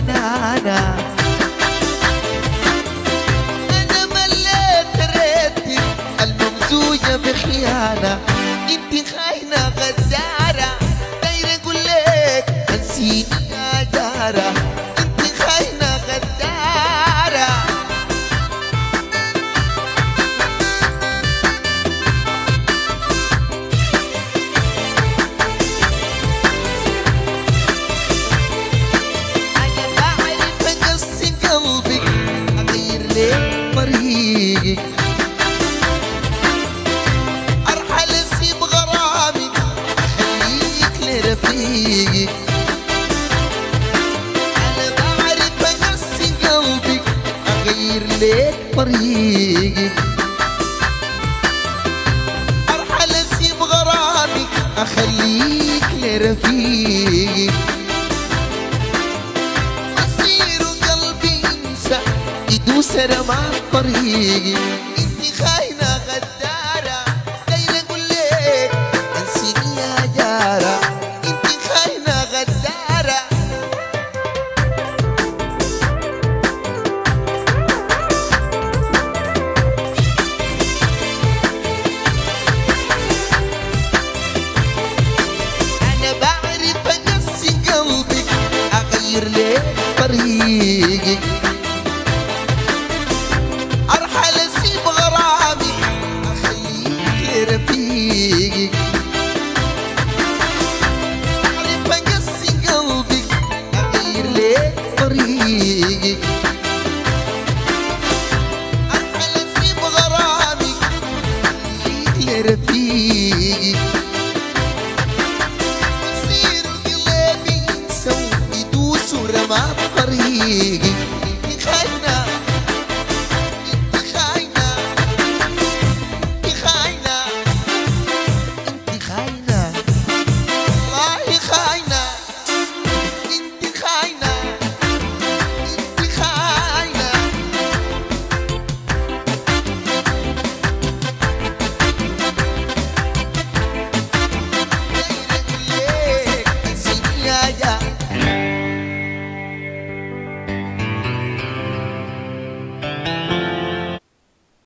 حنانة أنا مليت ريتك الممزوجة بخيانة انت خاينة غدارة دايرة اقول لك انسيني يا جارة انت خاينة غدارة أنا بعرف أقسي قلبك أغير لك طريقك أرحل أسيب غرامك أخليك لرفيقك أنا بعرف أقسي قلبك أغير لك طريقك أرحل أسيب غرامك أخليك لرفيقك مصير قلبي ينسى يدوس رمى طريقي انت خاينة غدارة دايرة اقول لك انسيني يا جارة انت خاينة غدارة انا بعرف اقسي قلبك اغير لك طريقك ارحل اسيب غرامي اخليك لرفيقك اعرف اقسي قلبك اغير لك طريقك ارحل اسيب غرامي اخليك لرفيقك يصير قلبي ينسى ويدوس ورمى بطريقي